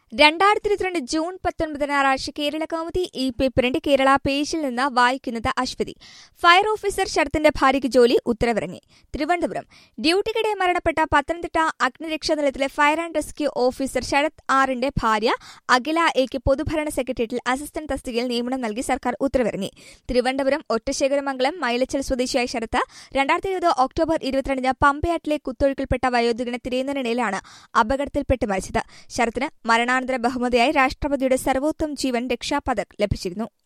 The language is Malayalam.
രണ്ടായിരത്തി ഇരുപത്തിരണ്ട് ജൂൺ പത്തൊൻപത് ഞായറാഴ്ച കേരള കൗമുദി ഈ പേപ്പറിന്റെ കേരള പേജിൽ നിന്ന് വായിക്കുന്നത് അശ്വതി ഫയർ ഓഫീസർ ശരത്തിന്റെ ഭാര്യയ്ക്ക് ജോലി ഉത്തരവിറങ്ങി തിരുവനന്തപുരം ഡ്യൂട്ടിക്കിടെ മരണപ്പെട്ട പത്തനംതിട്ട അഗ്നിരക്ഷാ നിലയത്തിലെ fire and rescue officer Sarath ആറിന്റെ ഭാര്യ അഖില എക്ക് പൊതുഭരണ സെക്രട്ടേറിയറ്റിൽ അസിസ്റ്റന്റ് തസ്തികയിൽ നിയമനം നൽകി സർക്കാർ ഉത്തരവിറങ്ങി തിരുവനന്തപുരം ഒറ്റശേഖരമംഗലം മൈലച്ചൽ സ്വദേശിയായ ശരത്ത് രണ്ടായിരത്തി ഇരുപത് ഒക്ടോബർ ഇരുപത്തിരണ്ടിന് പമ്പയാറ്റിലെ കുത്തൊഴുക്കിൽപ്പെട്ട വയോധികനെ തിരയുന്നതിനിടയിലാണ് അപകടത്തിൽപ്പെട്ട് മരിച്ചത് ശരത്തിന് മരണാനന്തര ബഹുമതിയായി രാഷ്ട്രപതിയുടെ സർവോത്തം ജീവൻ രക്ഷാ പതക് ലഭിച്ചിരുന്നു